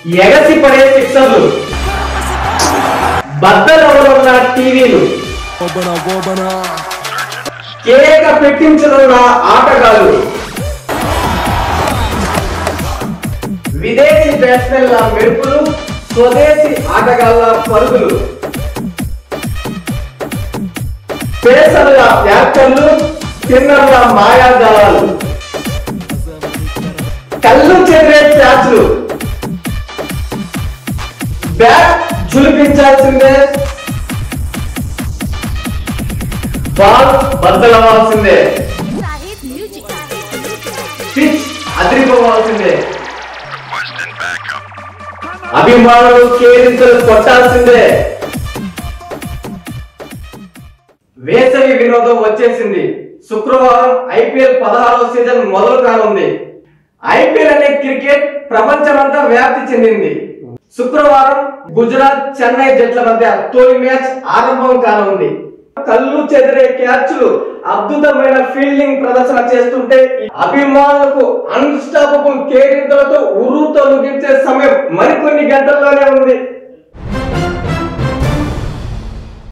ఎగసి పడే సిక్సర్లు బద్దలవనున్న టీవీలు కేక పెట్టించనున్న ఆటగాళ్ళు విదేశీ బ్యాట్స్మెన్ల మెరుపులు స్వదేశీ ఆటగాళ్ల పరుగులు పేసర్ల వ్యాఖ్యలు కిన్నర్ల మాయాజాలాలు కళ్ళు చెదిరే క్యాచ్లు బ్యాట్ చులిపించాల్సిందే బాల్ బద్దలవ్వాల్సిందే పిచ్ అదిరిపోవాల్సిందే అభిమానులు కేరింతలు కొట్టాల్సిందే వేసవి వినోదం వచ్చేసింది శుక్రవారం ఐపీఎల్ పదహారవ సీజన్ మొదలు కానుంది ఐపీఎల్ అనే క్రికెట్ ప్రపంచమంతా వ్యాప్తి చెందింది శుక్రవారం గుజరాత్ చెన్నై జట్ల మధ్య తొలి మ్యాచ్ ఆరంభం కానుంది కళ్ళు చెదిరే క్యాచ్లు అద్భుతమైన ఫీల్డింగ్ ప్రదర్శన చేస్తుంటే అభిమానులకు అన్స్టాపబుల్ కేరింతలతో ఉరు